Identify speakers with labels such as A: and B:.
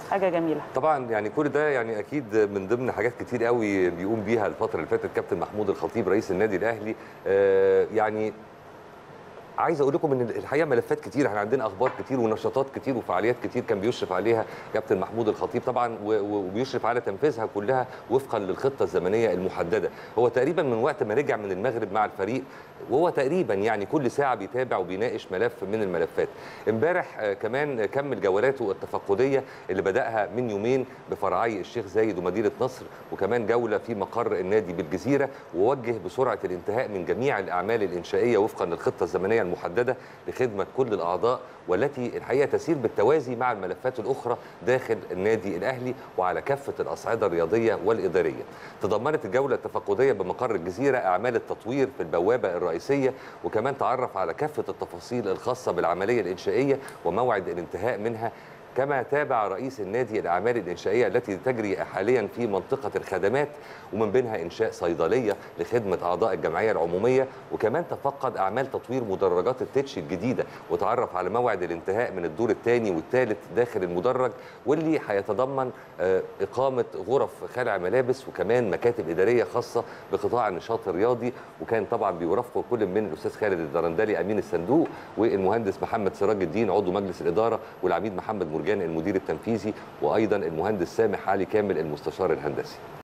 A: حاجه جميله
B: طبعا يعني كل ده يعني اكيد من ضمن حاجات كتير قوي بيقوم بيها الفتره اللي فاتت كابتن محمود الخطيب رئيس النادي الاهلي آه، يعني عايز اقول لكم ان الحقيقه ملفات كتير احنا عندنا اخبار كتير ونشاطات كتير وفعاليات كتير كان بيشرف عليها كابتن محمود الخطيب طبعا و- و- وبيشرف على تنفيذها كلها وفقا للخطه الزمنيه المحدده هو تقريبا من وقت ما رجع من المغرب مع الفريق وهو تقريبا يعني كل ساعه بيتابع وبيناقش ملف من الملفات امبارح آه، كمان كمل جولاته التفقديه اللي بداها من يومين بفرعي الشيخ زايد ومدينه نصر وكمان جوله في مقر النادي بالجزيره ووجه بسرعه الانتهاء من جميع الاعمال الانشائيه وفقا للخطه الزمنيه المحدده لخدمه كل الاعضاء والتي الحقيقه تسير بالتوازي مع الملفات الاخرى داخل النادي الاهلي وعلى كافه الاصعده الرياضيه والاداريه. تضمنت الجوله التفقديه بمقر الجزيره اعمال التطوير في البوابه الرئيسيه وكمان تعرف على كافه التفاصيل الخاصه بالعمليه الانشائيه وموعد الانتهاء منها كما تابع رئيس النادي الاعمال الانشائيه التي تجري حاليا في منطقه الخدمات ومن بينها انشاء صيدليه لخدمه اعضاء الجمعيه العموميه وكمان تفقد اعمال تطوير مدرجات التتش الجديده وتعرف على موعد الانتهاء من الدور الثاني والثالث داخل المدرج واللي هيتضمن آه، اقامه غرف خلع ملابس وكمان مكاتب اداريه خاصه بقطاع النشاط الرياضي وكان طبعا بيرافقه كل من الاستاذ خالد الدرندلي امين الصندوق والمهندس محمد سراج الدين عضو مجلس الاداره والعميد محمد مرجان المدير التنفيذي وايضا المهندس سامح علي كامل المستشار الهندسي